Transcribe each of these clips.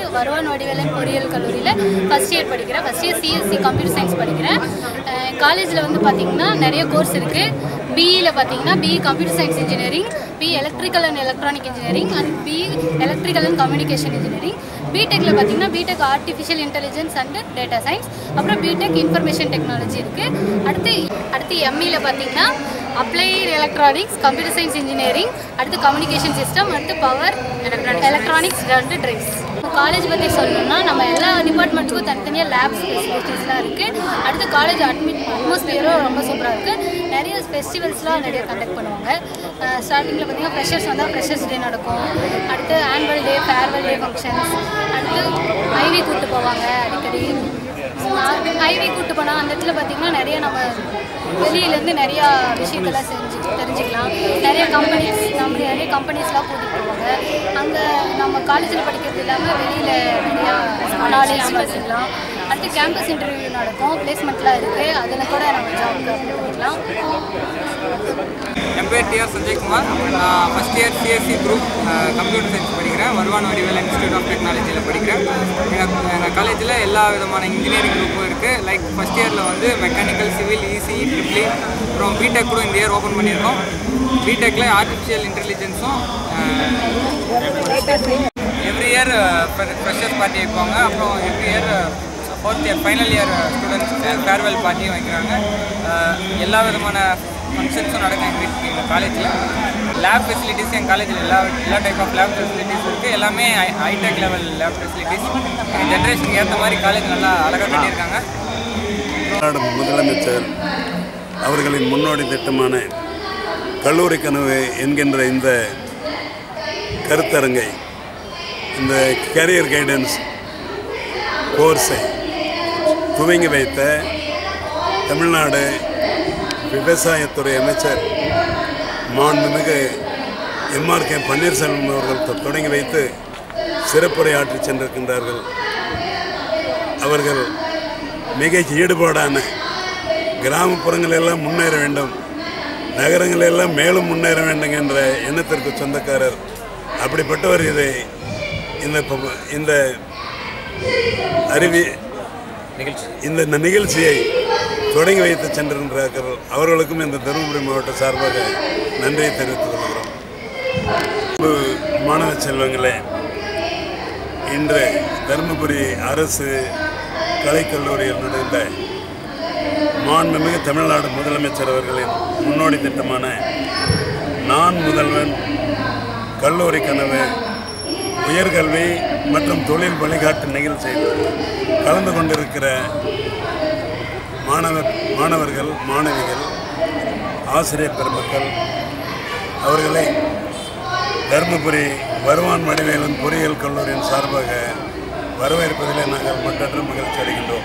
வருவான் வடிவேலன் பொறியியல் கல்லூரியில் ஃபஸ்ட் இயர் படிக்கிறேன் first year CSC computer science படிக்கிறேன் காலேஜில் வந்து பார்த்திங்கன்னா நிறைய கோர்ஸ் இருக்குது பிஇயில் பார்த்தீங்கன்னா BE computer science engineering BE electrical and electronic engineering and BE electrical and communication engineering பிடெக்கில் பார்த்தீங்கன்னா BTech artificial intelligence and data science அப்புறம் பிடெக் இன்ஃபர்மேஷன் டெக்னாலஜி இருக்குது அடுத்து அடுத்து எம்இயில் பார்த்தீங்கன்னா applied electronics computer science engineering அடுத்து கம்யூனிகேஷன் சிஸ்டம் அடுத்து power electronics and drives college பற்றி சொல்லணும்னா நம்ம எல்லா டிபார்ட்மெண்ட்டுக்கும் தனித்தனியாக லேப் ஃபெசிலிட்டிஸ்லாம் இருக்குது அடுத்து காலேஜ் அட்மிட் அட்மாஸ்பியரும் ரொம்ப சூப்பராக இருக்குது நிறைய ஃபெஸ்டிவல்ஸ்லாம் நிறைய கண்டக்ட் பண்ணுவாங்க ஸ்டார்டிங்கில் பார்த்தீங்கன்னா ஃப்ரெஷர்ஸ் வந்தால் ஃப்ரெஷர்ஸ் டே நடக்கும் அடுத்து annual day farewell day functions அடுத்து ஐவி கூப்பிட்டு போவாங்க அடிக்கடி ஐவி கூப்பிட்டு போனால் அந்த இடத்துல பார்த்தீங்கன்னா நிறைய நம்ம வெளியிலேருந்து நிறையா விஷயத்தெல்லாம் செஞ்சு தெரிஞ்சுக்கலாம் நிறைய கம்பெனிஸ் நம்ம நிறைய கம்பெனிஸ்லாம் கூட்டிகிட்டு போவாங்க அங்கே நம்ம காலேஜில் படிக்கிறது இல்லாமல் வெளியில் நிறையா நாலேஜ் வச்சுக்கலாம் அடுத்து கேம்பஸ் இன்டர்வியூ நடக்கும் பிளேஸ்மெண்ட்லாம் இருக்குது அதில் கூட நம்ம ஜாப்க்கு அப்ளை பண்ணிக்கலாம் என் பேர் டிஆர் சஞ்சய்குமார் நான் first year CSC group computer science படிக்கிறேன் வருவான் வடிவேல் இன்ஸ்டியூட் ஆஃப் டெக்னாலஜியில் படிக்கிறேன் எங்கள் எங்கள் காலேஜில் எல்லா விதமான இன்ஜினியரிங் குரூப்பும் இருக்குது லைக் ஃபஸ்ட் இயரில் வந்து மெக்கானிக்கல் சிவில் இசிஇ ட்ரிப்ளி அப்புறம் பிடெக் கூட இந்த இயர் ஓப்பன் பண்ணியிருக்கோம் பிடெக்கில் ஆர்டிஃபிஷியல் இன்டெலிஜென்ஸும் எவ்ரி இயர் ஃப்ரெஷர்ஸ் பார்ட்டி வைப்பாங்க அப்புறம் every year fourth year final year students farewell பார்ட்டியும் வைக்கிறாங்க அஹ் எல்லா விதமான ஃபங்க்ஷன்ஸும் நடக்கும் எங்கள் வீட்டுக்கு எங்கள் காலேஜில் லேப் ஃபெசிலிட்டிஸ் எங்கள் காலேஜில் எல்லா எல்லா டைப் ஆஃப் லேப் ஃபெசிலிட்டிஸ் இருக்குது எல்லாமே ஹைடெக் லெவல் லேப் ஃபெசிலிட்டிஸ் எங்கள் ஜென்ரேஷனுக்கு ஏற்ற மாதிரி காலேஜ் நல்லா அழகாக கட்டியிருக்காங்க தமிழ்நாடு முதலமைச்சர் அவர்களின் முன்னோடி திட்டமான கல்லூரி கனவு என்கின்ற இந்த கருத்தரங்கை இந்த கேரியர் கைடன்ஸ் கோர்ஸை துவங்கி வைத்த தமிழ்நாடு விவசாயத்துறை அமைச்சர் மாண்புமிகு எம்ஆர் கே பன்னீர்செல்வம் அவர்கள் தொ- தொடங்கி வைத்து சிறப்புரையாற்றி சென்றிருக்கின்றார்கள் அவர்கள் மிக ஈடுபாடான கிராமப்புறங்கள் எல்லாம் முன்னேற வேண்டும் நகரங்கள் எல்லாம் மேலும் முன்னேற வேண்டும் என்ற எண்ணத்திற்கு சொந்தக்காரர் அப்படிப்பட்டவர் இதை இந்த ப- இந்த அறிவி இந்த ந- நிகழ்ச்சியை தொடங்கி வைத்து சென்றிருக்கிறார்கள் அவர்களுக்கும் இந்த தருமபுரி மாவட்ட சார்பாக நன்றியை தெரிவித்துக் கொள்கிறோம் அன்பு மாணவ செல்வங்களே இன்று தருமபுரி அரசு கலைக்கல்லூரியில் நடந்த மாண்புமிகு தமிழ்நாடு முதலமைச்சர் அவர்களின் முன்னோடி திட்டமான நான் முதல்வன் கல்லூரி கனவு உயர்கல்வி மற்றும் தொழில் வழிகாட்டு நிகழ்ச்சியில் கலந்து கொண்டிருக்கிற மாணவ மாணவர்கள் மாணவிகள் ஆசிரியர் பெருமக்கள் அவர்களை தருமபுரி வருவான் வடிவேலன் பொறியியல் கல்லூரியின் சார்பாக வரவேற்பதிலே நாங்கள் மற்றற்ற மகிழ்ச்சி அடைகின்றோம்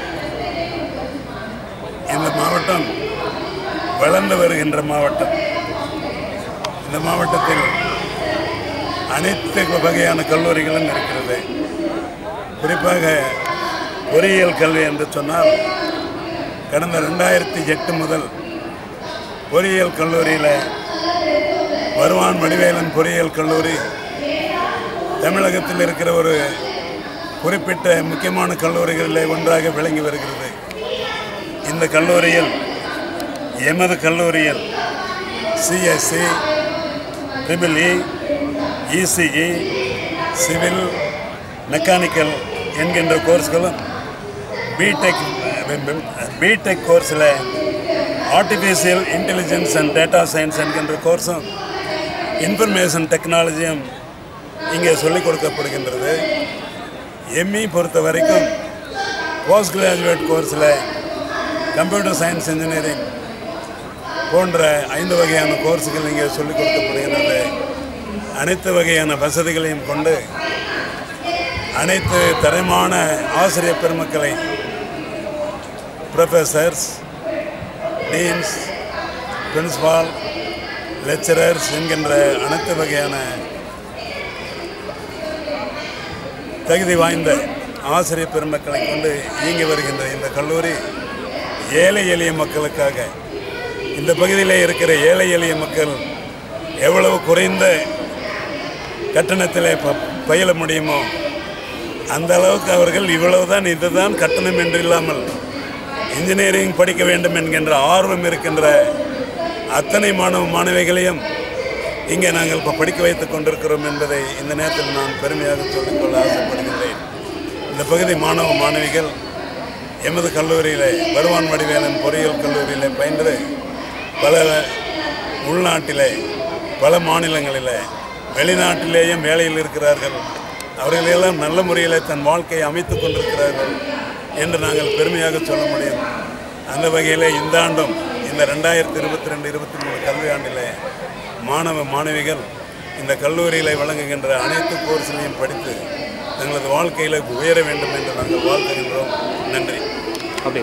இந்த மாவட்டம் வளர்ந்து வருகின்ற மாவட்டம் இந்த மாவட்டத்தில் அனைத்து வகையான கல்லூரிகளும் இருக்கிறது குறிப்பாக பொறியியல் கல்வி என்று சொன்னால் கடந்த ரெண்டாயிரத்தி எட்டு முதல் பொறியியல் கல்லூரியில் வருவான் வடிவேலன் பொறியியல் கல்லூரி தமிழகத்தில் இருக்கிற ஒரு குறிப்பிட்ட முக்கியமான கல்லூரிகளில் ஒன்றாக விளங்கி வருகிறது இந்த கல்லூரியில் எமது கல்லூரியில் CSC triple E ECE civil mechanical என்கின்ற கோர்ஸ்களும் பிடெக் பிடெக் கோர்ஸில் artificial intelligence and data science என்கின்ற கோர்ஸும் இன்ஃபர்மேஷன் டெக்னாலஜியும் இங்கே சொல்லிக் கொடுக்கப்படுகின்றது எம்இ பொறுத்த வரைக்கும் போஸ்ட் கிராஜுவேட் கோர்ஸில் கம்ப்யூட்டர் சயின்ஸ் இன்ஜினியரிங் போன்ற ஐந்து வகையான கோர்ஸுகள் இங்கே சொல்லிக் கொடுக்கப்படுகின்றது அனைத்து வகையான வசதிகளையும் கொண்டு அனைத்து தரமான ஆசிரியர் பெருமக்களை ப்ரொஃபஸர்ஸ் டீன்ஸ் பிரின்சிபால் லெக்சரர்ஸ் என்கின்ற அனைத்து வகையான தகுதி வாய்ந்த ஆசிரியர் பெருமக்களை கொண்டு இயங்கி வருகின்ற இந்த கல்லூரி ஏழை எளிய மக்களுக்காக இந்த பகுதியில் இருக்கிற ஏழை எளிய மக்கள் எவ்வளவு குறைந்த கட்டணத்தில் ப பயில முடியுமோ அந்த அளவுக்கு அவர்கள் இவ்வளவுதான் இதுதான் கட்டணம் என்று இல்லாமல் இன்ஜினியரிங் படிக்க வேண்டும் என்கின்ற ஆர்வம் இருக்கின்ற அத்தனை மாணவ மாணவிகளையும் இங்கே நாங்கள் இப்போ படிக்க வைத்துக் கொண்டிருக்கிறோம் என்பதை இந்த நேரத்தில் நான் பெருமையாக சொல்லிக்கொள்ள ஆசைப்படுகின்றேன் இந்த பகுதி மாணவ மாணவிகள் எமது கல்லூரியிலே வருவான் வடிவேலன் பொறியியல் கல்லூரியிலே பயின்று பல உள்நாட்டிலே பல மாநிலங்களிலே வெளிநாட்டிலேயும் வேலையில் இருக்கிறார்கள் அவர்களெல்லாம் நல்ல முறையில் தன் வாழ்க்கையை அமைத்துக் கொண்டிருக்கிறார்கள் என்று நாங்கள் பெருமையாக சொல்ல முடியும் அந்த வகையிலே இந்த ஆண்டும் இந்த ரெண்டாயிரத்தி இருபத்தி ரெண்டு இருபத்தி மூணு கல்வி ஆண்டிலே மாணவ மாணவிகள் இந்த கல்லூரியில் வழங்குகின்ற அனைத்து கோர்ஸ்களையும் படித்து தங்களது வாழ்க்கையில் உயர வேண்டும் என்று நாங்கள் வாழ்த்துகின்றோம் நன்றி